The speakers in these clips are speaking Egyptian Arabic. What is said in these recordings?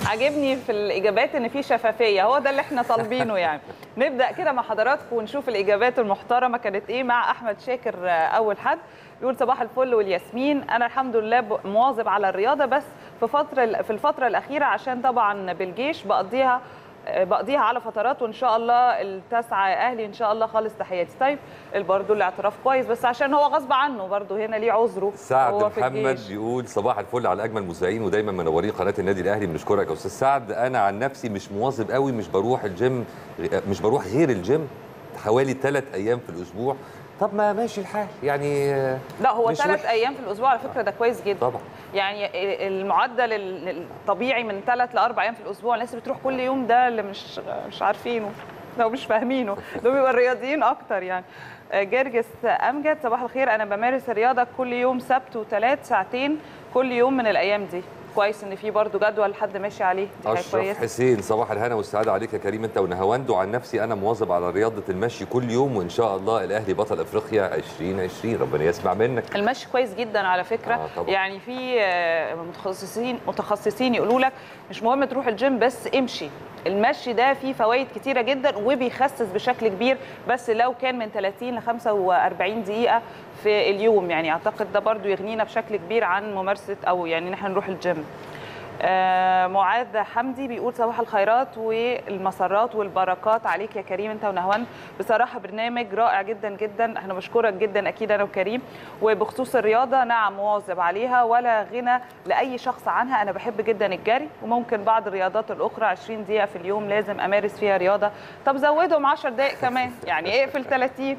عاجبني في الاجابات ان في شفافيه هو ده اللي احنا طالبينه يعني نبدا كده مع حضراتكم ونشوف الاجابات المحترمه كانت ايه مع احمد شاكر آه، اول حد بيقول صباح الفل والياسمين انا الحمد لله ب- مواظب على الرياضه بس في فتره في الفتره الاخيره عشان طبعا بالجيش بقضيها آه، بقضيها على فترات وان شاء الله التاسعه يا اهلي ان شاء الله خالص تحياتي طيب برضه الاعتراف كويس بس عشان هو غصب عنه برضه هنا ليه عذره سعد هو في محمد الجيش. بيقول صباح الفل على اجمل مذيعين ودايما منورين قناه النادي الاهلي بنشكرك يا استاذ سعد انا عن نفسي مش مواظب قوي مش بروح الجيم مش بروح غير الجيم حوالي ثلاث ايام في الاسبوع طب ما ماشي الحال يعني آه، لا هو مش ثلاث وحش. ايام في الاسبوع على فكره ده كويس جدا طبعا يعني المعدل ال- الطبيعي من ثلاث لاربع ايام في الاسبوع الناس اللي بتروح كل يوم ده اللي مش مش عارفينه لو مش فاهمينه دول بيبقى الرياضيين اكتر يعني آه، جرجس امجد صباح الخير انا بمارس الرياضه كل يوم سبت وثلاث ساعتين كل يوم من الايام دي كويس ان في برضو جدول حد ماشي عليه دي حاجه اشرف كويسه حسين صباح الهنا والسعاده عليك يا كريم انت ونهاوند وعن نفسي انا مواظب على رياضه المشي كل يوم وان شاء الله الاهلي بطل افريقيا 2020 ربنا يسمع منك المشي كويس جدا على فكره آه، طبعاً. يعني في آه، متخصصين متخصصين يقولوا لك مش مهم تروح الجيم بس امشي المشي ده فيه فوائد كتيره جدا وبيخسس بشكل كبير بس لو كان من 30 ل 45 دقيقه في اليوم يعني اعتقد ده برضو يغنينا بشكل كبير عن ممارسه او يعني ان احنا نروح الجيم آه، معاذ حمدي بيقول صباح الخيرات والمسرات والبركات عليك يا كريم انت ونهوان بصراحه برنامج رائع جدا جدا احنا بشكرك جدا اكيد انا وكريم وبخصوص الرياضه نعم مواظب عليها ولا غنى لاي شخص عنها انا بحب جدا الجري وممكن بعض الرياضات الاخرى 20 دقيقه في اليوم لازم امارس فيها رياضه طب زودهم 10 دقائق كمان يعني اقفل 30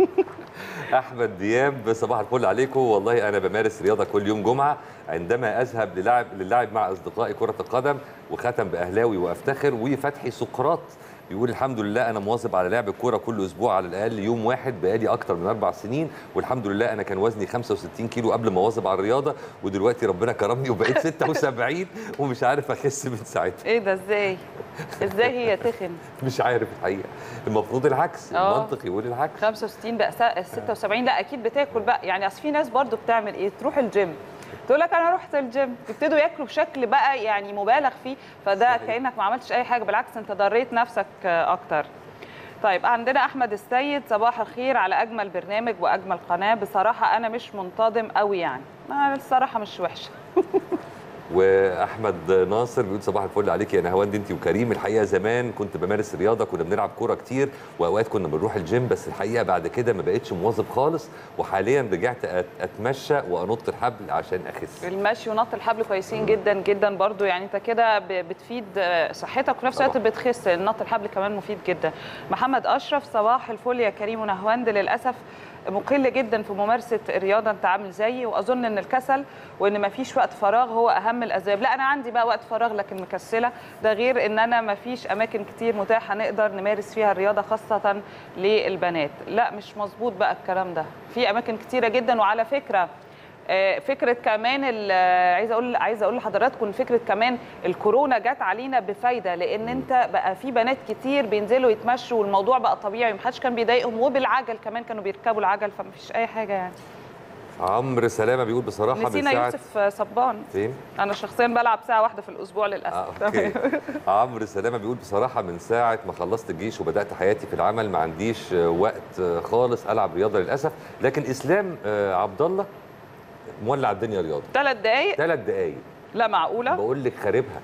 احمد دياب صباح الفل عليكم والله انا بمارس رياضه كل يوم جمعه عندما اذهب للعب للعب مع اصدقائي كره القدم وختم باهلاوي وافتخر وفتحي سقراط بيقول الحمد لله انا مواظب على لعب الكوره كل اسبوع على الاقل يوم واحد بقالي اكتر من اربع سنين والحمد لله انا كان وزني 65 كيلو قبل ما اواظب على الرياضه ودلوقتي ربنا كرمني وبقيت 76 ومش عارف اخس من ساعتها ايه ده ازاي ازاي هي تخن مش عارف الحقيقه المفروض العكس آه. المنطق يقول العكس 65 بقى سا- 76 لا اكيد بتاكل بقى يعني اصل في ناس برضو بتعمل ايه تروح الجيم تقول لك انا رحت الجيم يبتدوا ياكلوا بشكل بقى يعني مبالغ فيه فده صحيح. كانك ما عملتش اي حاجه بالعكس انت ضريت نفسك آه، اكتر طيب عندنا احمد السيد صباح الخير على اجمل برنامج واجمل قناه بصراحه انا مش منتظم قوي يعني ما الصراحه مش وحشه واحمد ناصر بيقول صباح الفل عليك يا نهاوند انت وكريم الحقيقه زمان كنت بمارس رياضه كنا بنلعب كوره كتير واوقات كنا بنروح الجيم بس الحقيقه بعد كده ما بقتش مواظب خالص وحاليا رجعت أت- اتمشى وانط الحبل عشان اخس المشي ونط الحبل كويسين جدا جدا برضو يعني انت كده ب- بتفيد آه، صحتك وفي نفس الوقت طبعا. بتخس نط الحبل كمان مفيد جدا محمد اشرف صباح الفل يا كريم ونهواند للاسف مقل جدا في ممارسه الرياضه انت عامل زيي واظن ان الكسل وان مفيش وقت فراغ هو اهم الاسباب لا انا عندي بقى وقت فراغ لكن مكسله ده غير ان انا مفيش اماكن كتير متاحه نقدر نمارس فيها الرياضه خاصه للبنات لا مش مظبوط بقى الكلام ده في اماكن كتيره جدا وعلى فكره آه، فكره كمان ال- آه، عايزه اقول عايزه اقول لحضراتكم فكره كمان الكورونا جت علينا بفايده لان انت بقى في بنات كتير بينزلوا يتمشوا والموضوع بقى طبيعي محدش كان بيضايقهم وبالعجل كمان كانوا بيركبوا العجل فمفيش اي حاجه يعني عمرو سلامه بيقول بصراحه من نسينا ساعه يوسف صبان فين انا شخصيا بلعب ساعه واحده في الاسبوع آه، للاسف اوكي عمرو سلامه بيقول بصراحه من ساعه ما خلصت الجيش وبدات حياتي في العمل ما عنديش آه، وقت آه، خالص العب رياضه للاسف لكن اسلام آه، عبد الله مولع الدنيا رياضه ثلاث دقايق ثلاث دقايق لا معقوله بقول لك خاربها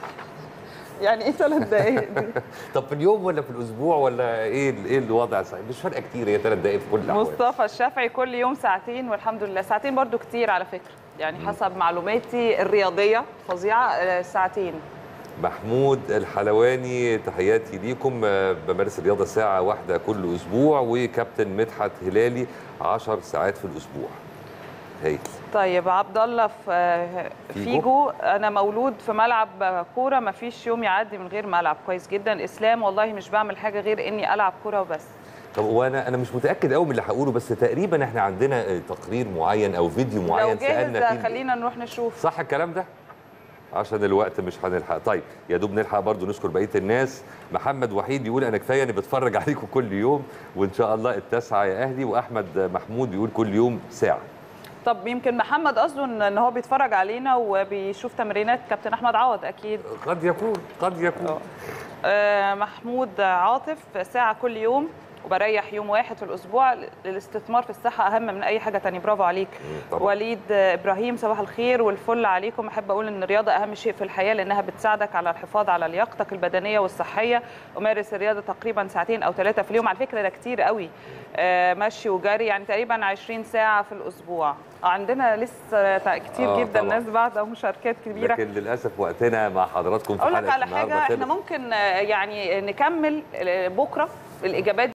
يعني ايه ثلاث دقايق دي طب في اليوم ولا في الاسبوع ولا ايه ايه الوضع صحيح مش فارقه كتير هي ثلاث دقائق في كل الاحوال مصطفى الشافعي كل يوم ساعتين والحمد لله ساعتين برضو كتير على فكره يعني حسب معلوماتي الرياضيه فظيعه آه، ساعتين محمود الحلواني تحياتي ليكم آه، بمارس الرياضه ساعه واحده كل اسبوع وكابتن مدحت هلالي 10 ساعات في الاسبوع هايل طيب عبد الله في آه، فيجو؟ فيجو انا مولود في ملعب كوره ما فيش يوم يعدي من غير ملعب كويس جدا اسلام والله مش بعمل حاجه غير اني العب كوره وبس طب وانا انا مش متاكد قوي من اللي هقوله بس تقريبا احنا عندنا آه، تقرير معين او فيديو لو معين جاهز سالنا فيه خلينا نروح نشوف صح الكلام ده عشان الوقت مش هنلحق طيب يا دوب نلحق برضو نشكر بقيه الناس محمد وحيد بيقول انا كفايه اني بتفرج عليكم كل يوم وان شاء الله التاسعه يا اهلي واحمد محمود بيقول كل يوم ساعه طب يمكن محمد قصده ان إن هو بيتفرج علينا وبيشوف تمرينات كابتن احمد عوض اكيد قد يكون قد يكون آه، محمود عاطف ساعة كل يوم وبريح يوم واحد في الأسبوع الاستثمار في الصحة أهم من أي حاجة تانية برافو عليك طبعا. وليد إبراهيم صباح الخير والفل عليكم أحب أقول إن الرياضة أهم شيء في الحياة لأنها بتساعدك على الحفاظ على لياقتك البدنية والصحية أمارس الرياضة تقريبا ساعتين أو ثلاثة في اليوم على فكرة ده كتير قوي آه، مشي وجري يعني تقريبا 20 ساعة في الأسبوع عندنا لسه كتير آه، جدا طبعا. ناس بعد مشاركات كبيرة لكن للاسف وقتنا مع حضراتكم في اقول لك حلقه على النهارده حاجه احنا خلص. ممكن آه، يعني نكمل آه، بكره الاجابات